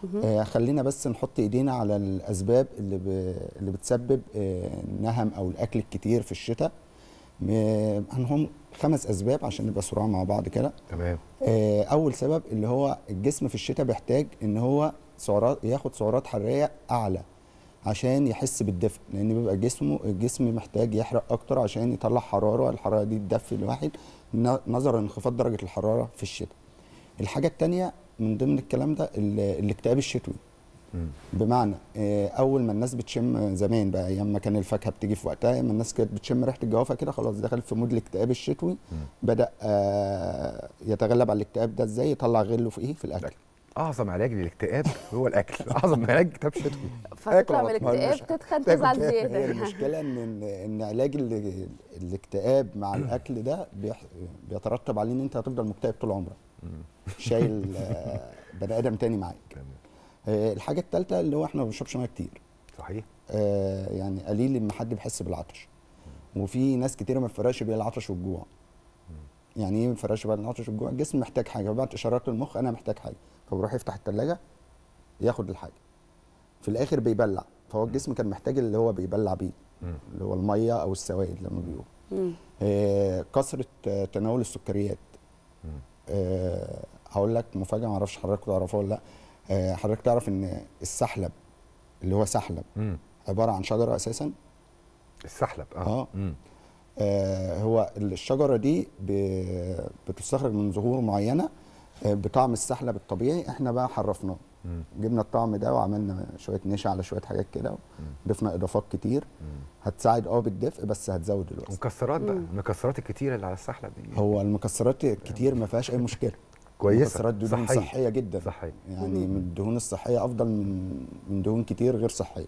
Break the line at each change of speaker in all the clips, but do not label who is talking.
آه خلينا بس نحط ايدينا على الاسباب اللي ب... اللي بتسبب آه النهم او الاكل الكتير في الشتاء م- هنهم خمس اسباب عشان نبقى سرعه مع بعض كده
تمام
آه، اول سبب اللي هو الجسم في الشتاء بيحتاج ان هو سعرات ياخد سعرات حراريه اعلى عشان يحس بالدفء لان بيبقى جسمه الجسم محتاج يحرق اكتر عشان يطلع حراره الحراره دي تدفي الواحد ن- نظرا لانخفاض درجه الحراره في الشتاء الحاجه الثانيه من ضمن الكلام ده ال- الاكتئاب الشتوي
مم.
بمعنى آه، اول ما الناس بتشم زمان بقى ايام ما كان الفاكهه بتيجي في وقتها لما الناس كانت بتشم ريحه الجوافه كده خلاص دخلت في مود الاكتئاب الشتوي بدا آه، يتغلب على الاكتئاب ده ازاي يطلع غله في ايه في الاكل
اعظم علاج للاكتئاب هو الاكل اعظم علاج اكتئاب شتوي
فتطلع من
آكل على طول.
الاكتئاب تتخن
تاكل
تزعل
كده.
هي
زياده
المشكله ان ان ان علاج ال- الاكتئاب مع الاكل ده بيح- بيترتب عليه ان انت هتفضل مكتئب طول عمرك شايل آه، بني ادم تاني معاك
تمام.
آه، الحاجه الثالثه اللي هو احنا ما بنشربش ميه كتير
صحيح
آه، يعني قليل لما حد بيحس بالعطش وفي ناس كتيره ما بتفرقش بين العطش والجوع يعني ايه ما بتفرقش بين العطش والجوع الجسم محتاج حاجه بعت اشارات للمخ انا محتاج حاجه فبروح يفتح الثلاجه ياخد الحاجه في الاخر بيبلع فهو الجسم كان محتاج اللي هو بيبلع بيه
مم.
اللي هو الميه او السوائل لما بيقولوا
مم.
آه، كثره آه، تناول السكريات
مم.
آه، هقول لك مفاجاه ما اعرفش حضرتك تعرفها ولا لا آه، حضرتك تعرف ان السحلب اللي هو سحلب
مم.
عباره عن شجره اساسا
السحلب اه,
آه.
مم.
آه، هو الشجره دي ب- بتستخرج من زهور معينه آه، بطعم السحلب الطبيعي احنا بقى حرفناه
مم.
جبنا الطعم ده وعملنا شويه نشا على شويه حاجات كده ضفنا اضافات كتير
مم.
هتساعد اه بالدفء بس هتزود الوزن
ومكسرات بقى
مم.
المكسرات الكتيره اللي على السحلب دي
هو المكسرات كتير ما فيهاش اي مشكله
كويسه
المكسرات دي دهون
صحية.
صحيه جدا
صحيه
يعني من الدهون الصحيه افضل من من دهون كتير غير صحيه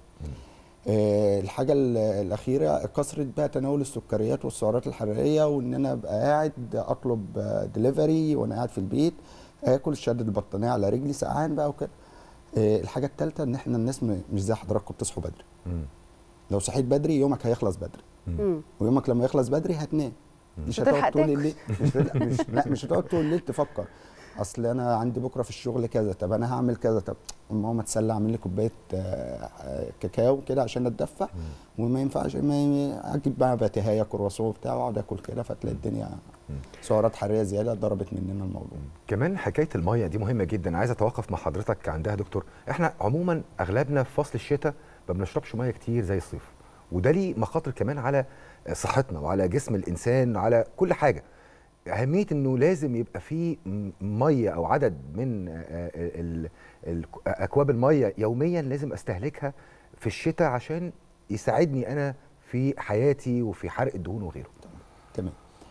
آه الحاجه ال- الاخيره كثره بقى تناول السكريات والسعرات الحراريه وان انا ابقى قاعد اطلب دليفري وانا قاعد في البيت اكل شدد البطانيه على رجلي سقعان بقى وكده آه الحاجه الثالثه ان احنا الناس م- مش زي حضراتكم بتصحوا بدري
مم.
لو صحيت بدري يومك هيخلص بدري
مم.
ويومك لما يخلص بدري هتنام مش
هتلحق
هتقعد طول
تاكل.
الليل مش, لا مش لا مش هتقعد طول الليل تفكر اصل انا عندي بكره في الشغل كذا طب انا هعمل كذا طب اما ماما تسلى اعمل لي كوبايه آه، آه، كاكاو كده عشان اتدفى وما ينفعش ما اجيب بقى باتيهايه كرواسون بتاع واقعد اكل كده فتلاقي الدنيا سعرات حراريه زياده ضربت مننا الموضوع
كمان حكايه الميه دي مهمه جدا عايز اتوقف مع حضرتك عندها يا دكتور احنا عموما اغلبنا في فصل الشتاء ما بنشربش ميه كتير زي الصيف وده ليه مخاطر كمان على صحتنا وعلى جسم الانسان وعلى كل حاجه اهميه انه لازم يبقى في م- ميه او عدد من آه، آه، ال- ال- اكواب الميه يوميا لازم استهلكها في الشتاء عشان يساعدني انا في حياتي وفي حرق الدهون وغيره
تمام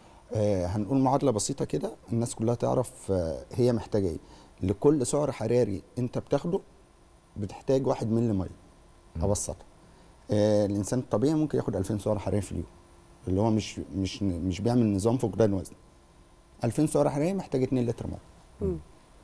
آه هنقول معادله بسيطه كده الناس كلها تعرف آه هي محتاجه ايه لكل سعر حراري انت بتاخده بتحتاج واحد مللي ميه ابسطها آه الانسان الطبيعي ممكن ياخد 2000 سعر حراري في اليوم اللي هو مش مش مش بيعمل نظام فقدان وزن 2000 سعر حراري محتاج 2 لتر ميه
مم.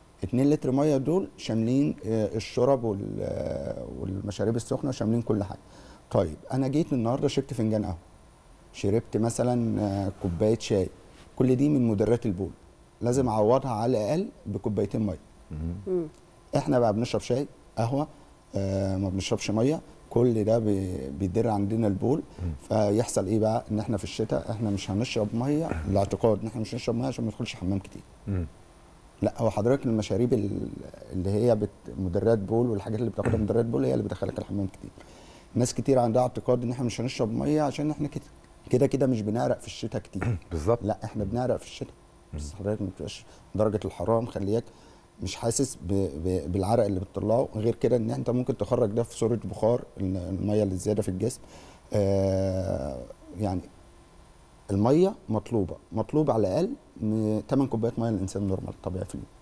2 لتر ميه دول شاملين آه، الشرب وال- آه، والمشاريب السخنه شاملين كل حاجه طيب انا جيت النهارده شربت فنجان قهوه شربت مثلا آه، كوبايه شاي كل دي من مدرات البول لازم اعوضها على الاقل بكوبايتين ميه
مم.
احنا بقى بنشرب شاي قهوه آه ما بنشربش ميه كل ده بي- بيدر عندنا البول فيحصل ايه بقى ان احنا في الشتاء احنا مش هنشرب ميه الاعتقاد ان احنا مش هنشرب ميه عشان ما ندخلش حمام كتير
مم.
لا هو حضرتك المشاريب ال- اللي هي بت... مدرات بول والحاجات اللي بتاخدها مدرات بول هي اللي بتدخلك الحمام كتير ناس كتير عندها اعتقاد ان احنا مش هنشرب ميه عشان احنا كده كده كده مش بنعرق في الشتاء كتير
بالظبط
لا احنا بنعرق في الشتاء بس حضرتك ما بتبقاش درجه الحراره مخلياك مش حاسس ب... ب... بالعرق اللي بتطلعه غير كده ان انت ممكن تخرج ده في صوره بخار ال- الميه اللي زياده في الجسم آه يعني الميه مطلوبه مطلوب على الاقل 8 كوبايات ميه للانسان نورمال طبيعي في اليوم